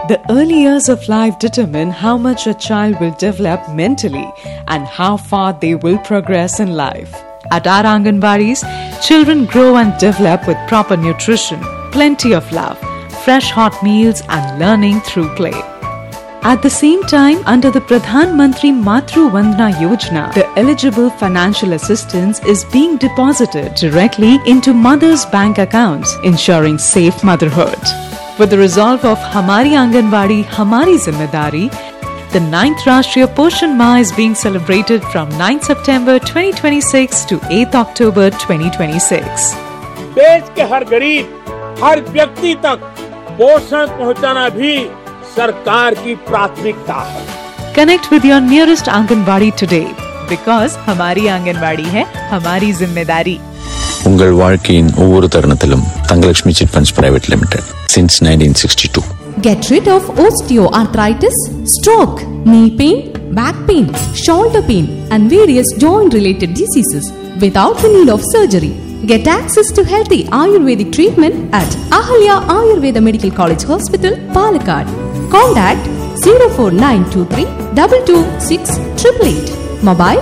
The early years of life determine how much a child will develop mentally and how far they will progress in life. At our Anganwadis, children grow and develop with proper nutrition, plenty of love, fresh hot meals, and learning through play. At the same time, under the Pradhan Mantri Matru Vandana Yojana, the eligible financial assistance is being deposited directly into mothers' bank accounts, ensuring safe motherhood. With the resolve of Hamari Anganwadi, Hamari Zimmedari, the 9th Rashtriya Poshan Ma is being celebrated from 9 September 2026 to 8 October 2026. देश के हर गरीब हर व्यक्ति तक पोषण पहुंचाना भी सरकार की प्राथमिकता है Connect with your nearest Anganwadi today because Hamari Anganwadi hai Hamari Zimmedari. உங்கள் வாழ்க்கையின் ஒவ்வொரு தருணத்திலும் Thangalakshmi chit funds private limited since nineteen sixty two Get rid of osteoarthritis, stroke, knee pain, back pain, shoulder pain, and various joint related diseases without the need of surgery. Get access to healthy Ayurvedic treatment at Ahalya Ayurveda Medical College Hospital, Palakkad. Contact 04923 226 888. Mobile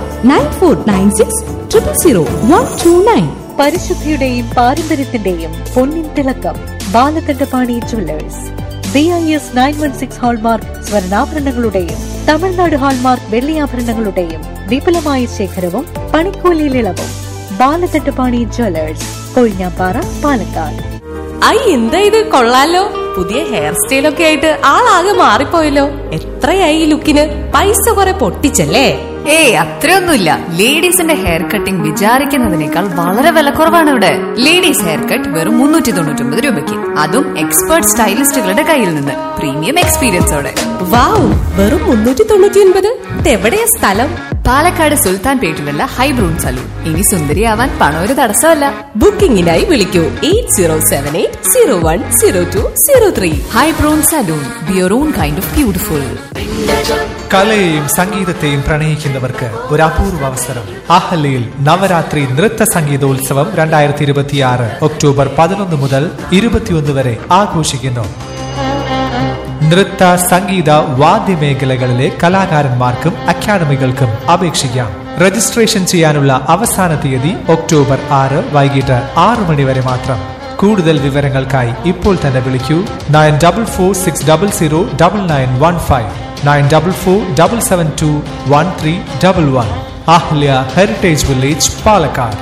9496 000 129. പരിശുദ്ധിയുടെയും പാരമ്പര്യത്തിന്റെയും പൊന്നിൻ തിളക്കം Balakandapani jewellers B I S nine one six hallmark സ്വർണ്ണാഭരണങ്ങളുടെയും Tamil Nadu hallmark വെള്ളിയാഭരണങ്ങളുടെയും വിപുലമായ ശേഖരവും പണിക്കൂലിയിൽ ഇളവും ബാലകണ്ഠപാണി ജുവല്ലേഴ്സ് കൊഴിഞ്ഞാപ്പാറ പാലക്കാട് ഐ എന്താ ഇത് കൊള്ളാലോ പുതിയ ഹെയർ സ്റ്റൈലൊക്കെ ആയിട്ട് ആളാകെ മാറിപ്പോയല്ലോ എത്രയായി ഈ ലുക്കിന് പൈസ കുറെ പൊട്ടിച്ചല്ലേ ഏയ് അത്രയൊന്നുമില്ല ലേഡീസിന്റെ ഹെയർ കട്ടിംഗ് വിചാരിക്കുന്നതിനേക്കാൾ വളരെ വിലക്കുറവാണ് ഇവിടെ ലേഡീസ് ഹെയർ കട്ട് വെറും മുന്നൂറ്റി തൊണ്ണൂറ്റി ഒമ്പത് രൂപയ്ക്ക് അതും എക്സ്പേർട്ട് സ്റ്റൈലിസ്റ്റുകളുടെ കയ്യിൽ നിന്ന് പ്രീമിയം എക്സ്പീരിയൻസോടെ വാവ് വെറും മുന്നൂറ്റി തൊണ്ണൂറ്റി ഒൻപത് എവിടെയാ സ്ഥലം പാലക്കാട് സുൽത്താൻ പേട്ടിലുള്ള ഹൈബ്രൂൺ സലൂൺ ഇനി സുന്ദരിയാവാൻ പണം ഒരു തടസ്സമല്ല ബുക്കിംഗിനായി വിളിക്കൂ eight zero seven eight zero one zero two zero three Hybrun salon be your own kind of beautiful കലയെയും സംഗീതത്തെയും പ്രണയിക്കുന്നവർക്ക് ഒരു അപൂർവ അവസരം അഹല്യയിൽ നവരാത്രി നൃത്ത സംഗീതോത്സവം രണ്ടായിരത്തി ഇരുപത്തിയാറ് ഒക്ടോബർ പതിനൊന്ന് മുതൽ ഇരുപത്തിയൊന്ന് വരെ ആഘോഷിക്കുന്നു നൃത്ത സംഗീത വാദ്യമേഖലകളിലെ കലാകാരന്മാർക്കും അക്കാദമികൾക്കും അപേക്ഷിക്കാം രജിസ്ട്രേഷൻ ചെയ്യാനുള്ള അവസാന തീയതി ഒക്ടോബർ ആറ് വൈകിട്ട് ആറ് മണി വരെ മാത്രം കൂടുതൽ വിവരങ്ങൾക്കായി ഇപ്പോൾ തന്നെ വിളിക്കൂ nine double four six double zero double nine one five nine double four double seven two one three double one Ahalya heritage village Palakkad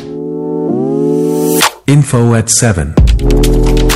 Info at 7.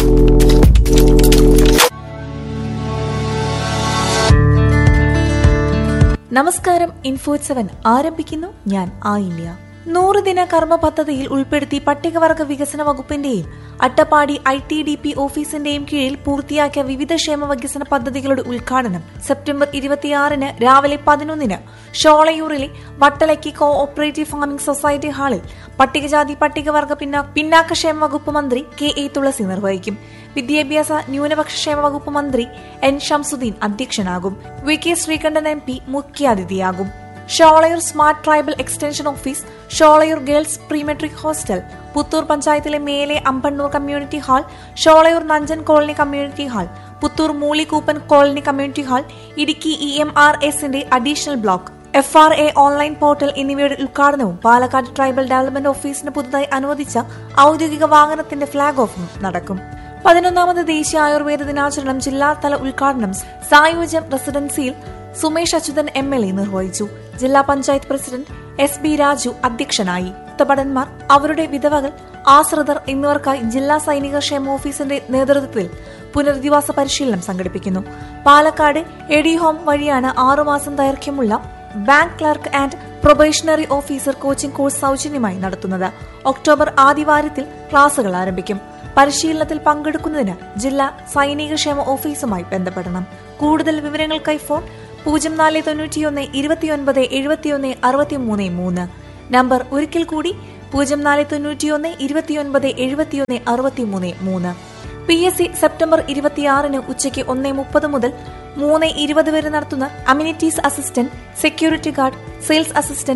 നമസ്കാരം ഇൻഫോറ്റ് സെവൻ ആരംഭിക്കുന്നു ഞാൻ ആയില്യ നൂറ് ദിന കർമ്മ പദ്ധതിയിൽ ഉൾപ്പെടുത്തി പട്ടികവർഗ വികസന വകുപ്പിന്റെയും Attappadi I T D P ഓഫീസിന്റെയും കീഴിൽ പൂർത്തിയാക്കിയ വിവിധ ക്ഷേമ വികസന പദ്ധതികളുടെ ഉദ്ഘാടനം സെപ്റ്റംബർ ഇരുപത്തിയാറിന് രാവിലെ പതിനൊന്നിന് ഷോളയൂറിലെ Vattalakki co operative farming society ഹാളിൽ പട്ടികജാതി പട്ടികവർഗ പിന്നാ പിന്നാക്കക്ഷേമ വകുപ്പ് മന്ത്രി കെ എ തുളസി നിർവഹിക്കും വിദ്യാഭ്യാസ ന്യൂനപക്ഷ ക്ഷേമ വകുപ്പ് മന്ത്രി എൻ ഷംസുദ്ദീൻ അധ്യക്ഷനാകും V K Sreekandan M P മുഖ്യാതിഥിയാകും Sholayur smart tribal extension office Sholayur girls prematric hostel Puthur പഞ്ചായത്തിലെ മേലെ Ambannur community hall Sholayur Nanchan colony community hall Puthur Moolikkuppan colony community hall Idukki E M R എസിന്റെ additional block F R A online portal എന്നിവയുടെ ഉദ്ഘാടനവും പാലക്കാട് ട്രൈബൽ ഡെവലപ്മെന്റ് ഓഫീസിന് പുതുതായി അനുവദിച്ച ഔദ്യോഗിക വാഹനത്തിന്റെ ഫ്ളാഗ് ഓഫും നടക്കും പതിനൊന്നാമത് ദേശീയ ആയുർവേദ ദിനാചരണം ജില്ലാതല ഉദ്ഘാടനം സായുജ്യം റെസിഡൻസിയിൽ Sumesh Achuthan M L A നിർവഹിച്ചു ജില്ലാ panchayat president S B Raju അധ്യക്ഷനായി ഭടന്മാർ അവരുടെ വിധവകൾ ആശ്രിതർ എന്നിവർക്കായി ജില്ലാ സൈനിക ക്ഷേമ ഓഫീസിന്റെ നേതൃത്വത്തിൽ പുനരധിവാസ പരിശീലനം സംഘടിപ്പിക്കുന്നു പാലക്കാട് എഡി ഹോം വഴിയാണ് ആറുമാസം ദൈർഘ്യമുള്ള bank clerk and probationary officer coaching course സൗജന്യമായി നടത്തുന്നത് ഒക്ടോബർ ആദ്യവാരത്തിൽ ക്ലാസുകൾ ആരംഭിക്കും പരിശീലനത്തിൽ പങ്കെടുക്കുന്നതിന് ജില്ലാ സൈനികക്ഷേമ ഓഫീസുമായി ബന്ധപ്പെടണം കൂടുതൽ വിവരങ്ങൾക്കായി ഫോൺ പൂജ്യം നാല് തൊണ്ണൂറ്റിയൊന്ന് ഇരുപത്തിയൊൻപത് എഴുപത്തിയൊന്ന് അറുപത്തിമൂന്ന് മൂന്ന് നമ്പർ ഒരിക്കൽ കൂടി പൂജ്യം നാല് തൊണ്ണൂറ്റിയൊന്ന് ഇരുപത്തിയൊൻപത് എഴുപത്തിയൊന്ന് അറുപത്തിമൂന്ന് മൂന്ന് പി എസ് സി സെപ്റ്റംബർ ഇരുപത്തിയാറിന് ഉച്ചയ്ക്ക് ഒന്ന് മുപ്പത് മുതൽ മൂന്ന് ഇരുപത് വരെ നടത്തുന്ന amenities assistant security guard sales assistant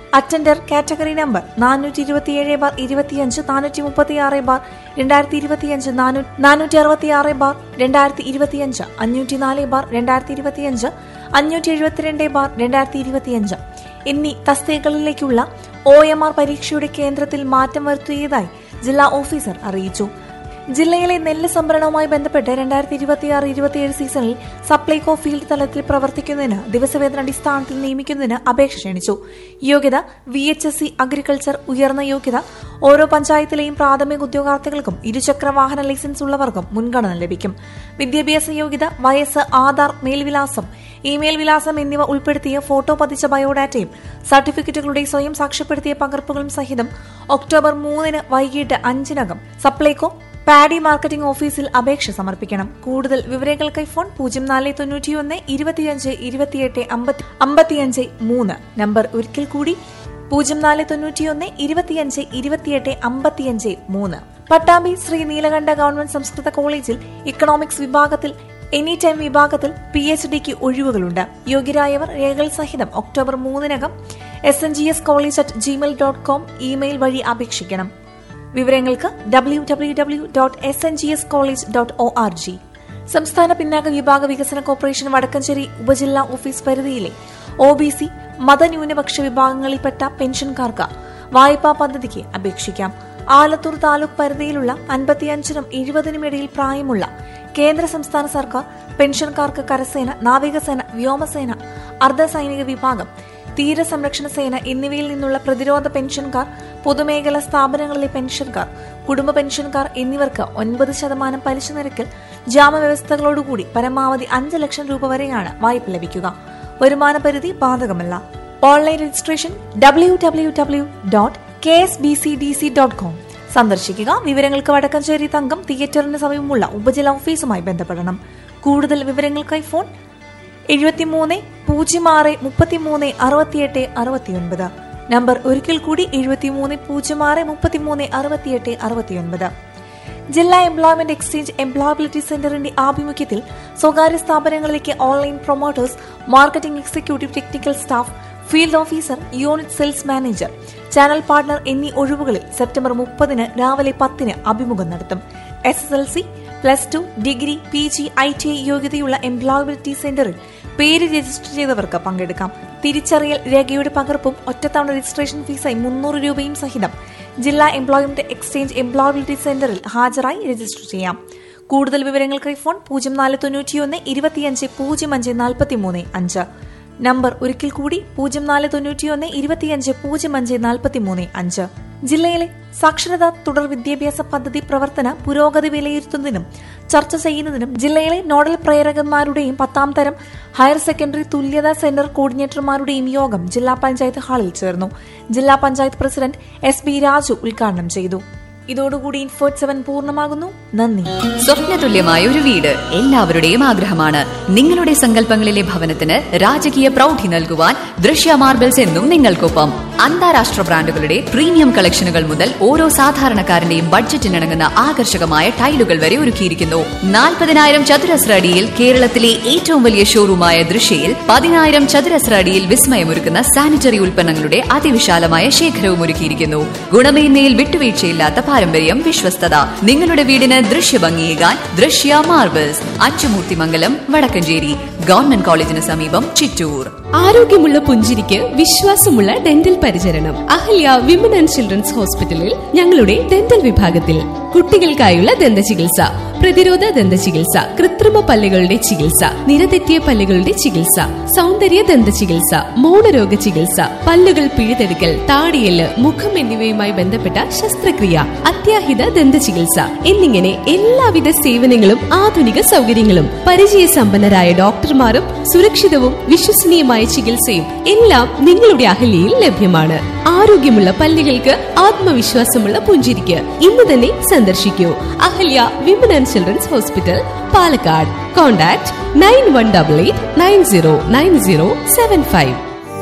attender category number നാനൂറ്റി ഇരുപത്തിയേഴ് ബാർ ഇരുപത്തിയഞ്ച് നാനൂറ്റി മുപ്പത്തിയാറ് ബാർ രണ്ടായിരത്തി ഇരുപത്തിയഞ്ച് നാനൂറ്റി അറുപത്തിയാറ് ബാർ രണ്ടായിരത്തി ഇരുപത്തിയഞ്ച് അഞ്ഞൂറ്റി നാല് ബാർ രണ്ടായിരത്തി ഇരുപത്തിയഞ്ച് അഞ്ഞൂറ്റി എഴുപത്തിരണ്ട് ബാർ രണ്ടായിരത്തി ഇരുപത്തിയഞ്ച് എന്നീ തസ്തികകളിലേക്കുള്ള ഒ എം ആർ പരീക്ഷയുടെ കേന്ദ്രത്തിൽ മാറ്റം വരുത്തിയതായി ജില്ലാ ഓഫീസർ അറിയിച്ചു ജില്ലയിലെ നെല്ല് സംഭരണവുമായി ബന്ധപ്പെട്ട് രണ്ടായിരത്തി ഇരുപത്തിയാറ് ഇരുപത്തിയേഴ് സീസണിൽ സപ്ലൈകോ ഫീൽഡ് തലത്തിൽ പ്രവർത്തിക്കുന്നതിന് ദിവസവേതന അടിസ്ഥാനത്തിൽ നിയമിക്കുന്നതിന് അപേക്ഷ ക്ഷണിച്ചു യോഗ്യത V H S C agriculture ഉയർന്ന യോഗ്യത ഓരോ പഞ്ചായത്തിലെയും പ്രാഥമിക ഉദ്യോഗാർത്ഥികൾക്കും ഇരുചക്ര വാഹന ലൈസൻസ് ഉള്ളവർക്കും മുൻഗണന ലഭിക്കും വിദ്യാഭ്യാസ യോഗ്യത വയസ്സ് ആധാർ മേൽവിലാസം ഇമെയിൽ വിലാസം എന്നിവ ഉൾപ്പെടുത്തിയ ഫോട്ടോ പതിച്ച ബയോഡാറ്റയും സർട്ടിഫിക്കറ്റുകളുടെ സ്വയം സാക്ഷ്യപ്പെടുത്തിയ പകർപ്പുകളും സഹിതം ഒക്ടോബർ മൂന്നിന് വൈകിട്ട് അഞ്ചിനകം സപ്ലൈകോ പാഡി മാർക്കറ്റിംഗ് ഓഫീസിൽ അപേക്ഷ സമർപ്പിക്കണം കൂടുതൽ വിവരങ്ങൾക്കായി ഫോൺ പൂജ്യം നാല് തൊണ്ണൂറ്റിയൊന്ന് ഇരുപത്തിയഞ്ച് ഇരുപത്തിയെട്ട് അമ്പത്തി അമ്പത്തിയഞ്ച് മൂന്ന് നമ്പർ ഒരിക്കൽ കൂടി പൂജ്യം നാല് തൊണ്ണൂറ്റിയൊന്ന് ഇരുപത്തിയഞ്ച് ഇരുപത്തിയെട്ട് അമ്പത്തിയഞ്ച് മൂന്ന് പട്ടാമ്പി ശ്രീ നീലകണ്ഠ ഗവൺമെന്റ് സംസ്കൃത കോളേജിൽ ഇക്കണോമിക്സ് വിഭാഗത്തിൽ എനി ടൈം വിഭാഗത്തിൽ പി എച്ച് ഡിക്ക് ഒഴിവുകളുണ്ട് യോഗ്യരായവർ രേഖകൾ സഹിതം ഒക്ടോബർ മൂന്നിനകം S N G S college at Gmail dot com email വഴി അപേക്ഷിക്കണം വിവരങ്ങൾക്ക് W W W dot S N G S college dot O R G സംസ്ഥാന പിന്നാക്ക വിഭാഗ വികസന കോർപ്പറേഷൻ വടക്കഞ്ചേരി ഉപജില്ലാ ഓഫീസ് പരിധിയിലെ ഒ ബി സി മതന്യൂനപക്ഷ വിഭാഗങ്ങളിൽപ്പെട്ട പെൻഷൻകാർക്ക് വായ്പാ പദ്ധതിക്ക് അപേക്ഷിക്കാം ആലത്തൂർ താലൂക്ക് പരിധിയിലുള്ള അൻപത്തിയഞ്ചിനും എഴുപതിനും ഇടയിൽ പ്രായമുള്ള കേന്ദ്ര സംസ്ഥാന സർക്കാർ പെൻഷൻകാർക്ക് കരസേന നാവികസേന വ്യോമസേന അർദ്ധസൈനിക വിഭാഗം തീരസംരക്ഷണ സേന എന്നിവയിൽ നിന്നുള്ള പ്രതിരോധ പെൻഷൻകാർ പൊതുമേഖലാ സ്ഥാപനങ്ങളിലെ പെൻഷൻകാർ കുടുംബ പെൻഷൻകാർ എന്നിവർക്ക് ഒൻപത് ശതമാനം പലിശ നിരക്കിൽ ജാമ്യവ്യവസ്ഥകളോടുകൂടി പരമാവധി അഞ്ച് ലക്ഷം രൂപ വരെയാണ് വായ്പ ലഭിക്കുക വരുമാന പരിധി ബാധകമല്ല online registration W W W dot K S B C D C dot com സന്ദർശിക്കുക വിവരങ്ങൾക്ക് വടക്കഞ്ചേരി തങ്കം തിയേറ്ററിന് സമീപമുള്ള ഉപജില്ലാ ഓഫീസുമായി ബന്ധപ്പെടണം കൂടുതൽ വിവരങ്ങൾക്കായി ഫോൺ എഴുപത്തിമൂന്ന് പൂജ്യം ആറ് മുപ്പത്തിമൂന്ന് അറുപത്തിയെട്ട് അറുപത്തിയൊൻപത് നമ്പർ ഒരിക്കൽ കൂടി എഴുപത്തിമൂന്ന് പൂജ്യം ആറ് മുപ്പത്തിമൂന്ന് അറുപത്തിയെട്ട് അറുപത്തിയൊൻപത് ജില്ലാ എംപ്ലോയ്മെന്റ് എക്സ്ചേഞ്ച് എംപ്ലോയബിലിറ്റി സെന്ററിന്റെ ആഭിമുഖ്യത്തിൽ സ്വകാര്യ സ്ഥാപനങ്ങളിലേക്ക് online promoters marketing executive technical staff field officer unit sales manager channel partner എന്നീ ഒഴിവുകളിൽ സെപ്റ്റംബർ മുപ്പതിന് രാവിലെ പത്തിന് അഭിമുഖം നടത്തും S S L C plus two degree P G I T I യോഗ്യതയുള്ള എംപ്ലോയബിലിറ്റി സെന്ററിൽ പേര് രജിസ്റ്റർ ചെയ്തവർക്ക് പങ്കെടുക്കാം തിരിച്ചറിയൽ രേഖയുടെ പകർപ്പും ഒറ്റത്തവണ രജിസ്ട്രേഷൻ ഫീസായി മുന്നൂറ് രൂപയും സഹിതം ജില്ലാ എംപ്ലോയ്മെന്റ് എക്സ്ചേഞ്ച് എംപ്ലോയബിലിറ്റി സെന്ററിൽ ഹാജരായി രജിസ്റ്റർ ചെയ്യാം കൂടുതൽ വിവരങ്ങൾക്കായി ഫോൺ പൂജ്യം നാല് തൊണ്ണൂറ്റിയൊന്ന് ഇരുപത്തിയഞ്ച് പൂജ്യം അഞ്ച് നാൽപ്പത്തിമൂന്ന് അഞ്ച് നമ്പർ ഒരിക്കൽ കൂടി പൂജ്യം നാല് തൊണ്ണൂറ്റിയൊന്ന് ഇരുപത്തിയഞ്ച് പൂജ്യം അഞ്ച് നാൽപ്പത്തിമൂന്ന് അഞ്ച് ജില്ലയിലെ സാക്ഷരതാ തുടർ വിദ്യാഭ്യാസ പദ്ധതി പ്രവർത്തന പുരോഗതി വിലയിരുത്തുന്നതിനും ചർച്ച ചെയ്യുന്നതിനും ജില്ലയിലെ നോഡൽ പ്രേരകന്മാരുടെയും പത്താം തരം ഹയർ സെക്കൻഡറി തുല്യതാ സെന്റർ കോർഡിനേറ്റർമാരുടെയും യോഗം ജില്ലാ പഞ്ചായത്ത് ഹാളിൽ ചേർന്നു ജില്ലാ panchayat president S B Raju ഉദ്ഘാടനം ചെയ്തു ഇതോടുകൂടി ഇൻഫോർട്ട് സെവൻ പൂർണ്ണമാകുന്നു നന്ദി സ്വപ്നതുല്യമായ ഒരു വീട് എല്ലാവരുടെയും ആഗ്രഹമാണ് നിങ്ങളുടെ സങ്കല്പങ്ങളിലെ ഭവനത്തിന് രാജകീയ പ്രൗഢി നൽകുവാൻ ദൃശ്യ മാർബിൾസ് എന്നും നിങ്ങൾക്കൊപ്പം അന്താരാഷ്ട്ര ബ്രാൻഡുകളുടെ പ്രീമിയം കളക്ഷനുകൾ മുതൽ ഓരോ സാധാരണക്കാരന്റെയും ബഡ്ജറ്റിനിണങ്ങുന്ന ആകർഷകമായ ടൈലുകൾ വരെ ഒരുക്കിയിരിക്കുന്നു നാൽപ്പതിനായിരം ചതുരശ്ര അടിയിൽ കേരളത്തിലെ ഏറ്റവും വലിയ ഷോറൂമായ ദൃശ്യയിൽ പതിനായിരം ചതുരശ്ര അടിയിൽ വിസ്മയമൊരുക്കുന്ന സാനിറ്ററി ഉൽപ്പന്നങ്ങളുടെ അതിവിശാലമായ ശേഖരവും ഒരുക്കിയിരിക്കുന്നു ഗുണമേന്മയിൽ വിട്ടുവീഴ്ചയില്ലാത്ത പാരമ്പര്യം വിശ്വസ്തത നിങ്ങളുടെ വീടിന് ദൃശ്യഭംഗിയേകാൻ ദൃശ്യ മാർബിൾസ് അച്ചുമൂർത്തിമംഗലം വടക്കഞ്ചേരി ഗവൺമെന്റ് കോളേജിന് സമീപം ചിറ്റൂർ ആരോഗ്യമുള്ള പുഞ്ചിരിക്ക് വിശ്വാസമുള്ള ഡെന്റൽ പരിചരണം അഹല്യ വിമൻ ആൻഡ് ചിൽഡ്രൻസ് ഹോസ്പിറ്റലിൽ ഞങ്ങളുടെ ഡെന്റൽ വിഭാഗത്തിൽ കുട്ടികൾക്കായുള്ള ദന്ത ചികിത്സ പ്രതിരോധ ദന്ത ചികിത്സ കൃത്രിമ പല്ലുകളുടെ ചികിത്സ നിരതെറ്റിയ പല്ലുകളുടെ ചികിത്സ സൗന്ദര്യ ദന്ത ചികിത്സ മൗനരോഗ ചികിത്സ പല്ലുകൾ പിഴുതെടുക്കൽ താടിയല് മുഖം എന്നിവയുമായി ബന്ധപ്പെട്ട ശസ്ത്രക്രിയ അത്യാഹിത ദന്ത ചികിത്സ എന്നിങ്ങനെ എല്ലാവിധ സേവനങ്ങളും ആധുനിക സൗകര്യങ്ങളും പരിചയസമ്പന്നരായ ഡോക്ടർമാരും സുരക്ഷിതവും വിശ്വസനീയമായ ചികിത്സയും എല്ലാം നിങ്ങളുടെ അഹല്യയിൽ ലഭ്യമാണ് ആരോഗ്യമുള്ള പല്ലുകൾക്ക് ആത്മവിശ്വാസമുള്ള പുഞ്ചിരിക്ക് ഇന്ന് തന്നെ സന്ദർശിക്കൂ Ahalya women and children's hospital Palakkad contact nine one double eight nine zero nine zero seven five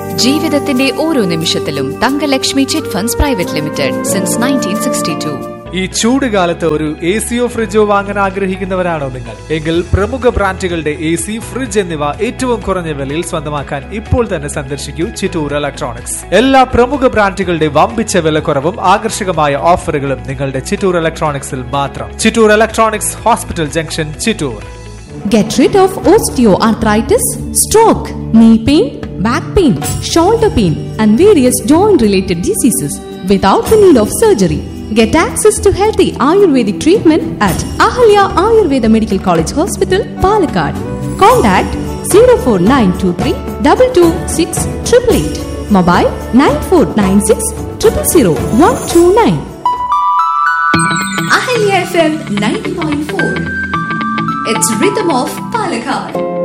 ജീവിതത്തിന്റെ ഓരോ നിമിഷത്തിലും Thankalakshmi chit funds private limited since nineteen sixty two ഈ ചൂട് കാലത്ത് ഒരു എ സിയോ ഫ്രിഡ്ജോ വാങ്ങാൻ ആഗ്രഹിക്കുന്നവരാണോ നിങ്ങൾ എങ്കിൽ പ്രമുഖ ബ്രാൻഡുകളുടെ എ സി ഫ്രിഡ്ജ് എന്നിവ ഏറ്റവും കുറഞ്ഞ വിലയിൽ സ്വന്തമാക്കാൻ ഇപ്പോൾ തന്നെ സന്ദർശിക്കൂ ചിറ്റൂർ ഇലക്ട്രോണിക്സ് എല്ലാ പ്രമുഖ ബ്രാൻഡുകളുടെ വമ്പിച്ച വിലക്കുറവും ആകർഷകമായ ഓഫറുകളും നിങ്ങളുടെ ചിറ്റൂർ ഇലക്ട്രോണിക്സിൽ മാത്രം Chittur electronics hospital junction Chittur Get rid of osteoarthritis, stroke, knee pain, back pain, shoulder pain, and various joint related diseases without the need of surgery. Get access to healthy Ayurvedic treatment at Ahalya Ayurveda Medical College Hospital, Palakkad. Contact 04923 226 888. Mobile 9496 000 129. Ahalya FM 90.4. It's Rhythm of Palakkad.